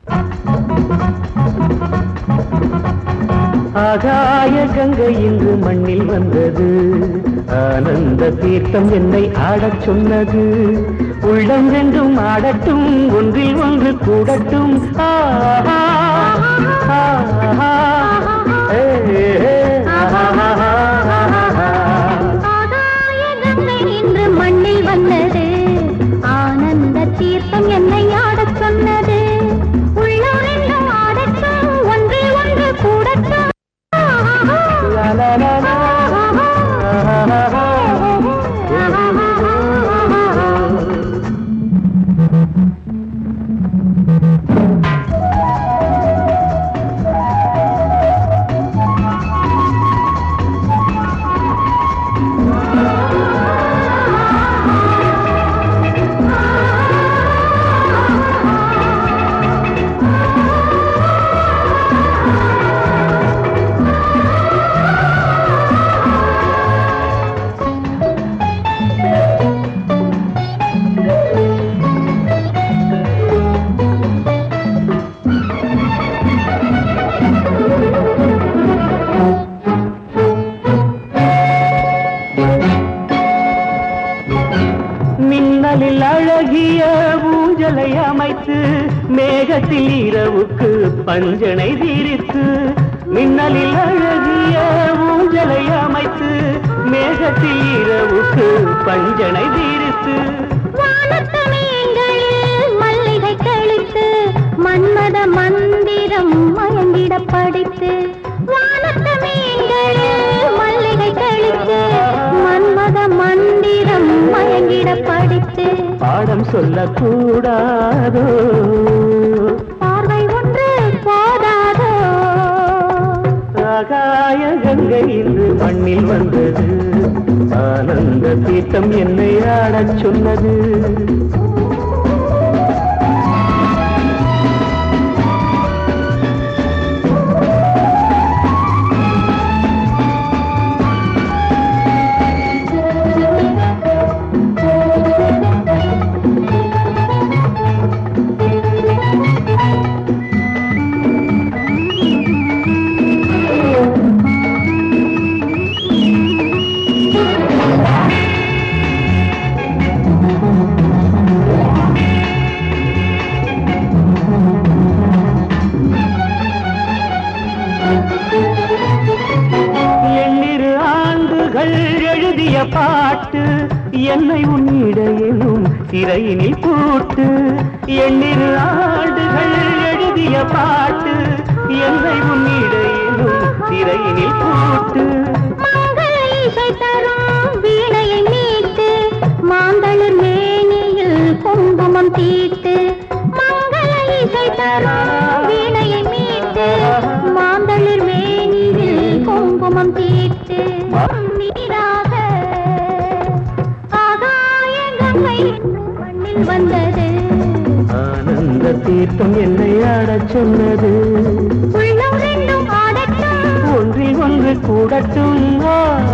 ஆகாய கங்கை இன்று மண்ணில் வந்தது ஆனந்த தீர்த்தம் என்னை ஆடச் சொன்னது உள்ளம் ரெண்டும் ஆடட்டும் ஒன்றில் ஒன்று கூடட்டும் ஆஹா, ஆஹா, ஏ, ஏ, ஆஹா. ஆகாய கங்கை இன்று மண்ணில் வந்தது ஆனந்த தீர்த்தம் என்னை ஆடச் சொன்னது உள்ளம் ரெண்டும் ஆடட்டும் ஒன்றில் ஒன்று கூடட்டும் லா, லா, லா, லா. மின்னலில் அழகிய ஊஞ்சலை அமைத்து மேகத்தில் இரவுக்கு பஞ்சனை தீரித்து மின்னலில் அழகிய ஊஞ்சலை அமைத்து மேகத்தில் இரவுக்கு பஞ்சனை தீரித்து வானத்து மீன்களில் மல்லிகை தெளித்து மன்மத மந்திரம் மயங்கிட படித்து வானத்து மீன்களில் மல்லிகை தெளித்து மன்மத மந்திரம் மயங்கிட படித்து பாடம் சொல்லக்கூடாதோ பார்வை ஒன்று போதாதோ ஆகாய கங்கை இன்று மண்ணில் வந்தது ஆனந்த தீர்த்தம் என்னை ஆடச் சொன்னது எண்ணிரு ஆண்டுகள் எழுதிய பாட்டு என்னை உன்னிட எனும் சிறையினில் கூட்டு எண்ணிரு ஆண்டுகள் எழுதிய பாட்டு என்னை உன்னிட எனும் சிறையினில் கூட்டு மங்கள இசை தரும் வீணையை மீட்டு மாந்தளிர் மேனியில் குங்குமம் தீட்டு மங்கள இசை தரும் வீணையை மீட்டு மாந்தளிர் மேனியில் குங்குமம் தீட்டு நீராக ஆகாய கங்கை மண்ணில் வந்தது ஆனந்த தீர்த்தம் என்னை ஆடச் சொன்னது உள்ளம் ரெண்டும் ஆடட்டும் ஒன்றில் ஒன்று கூடட்டும் ஆ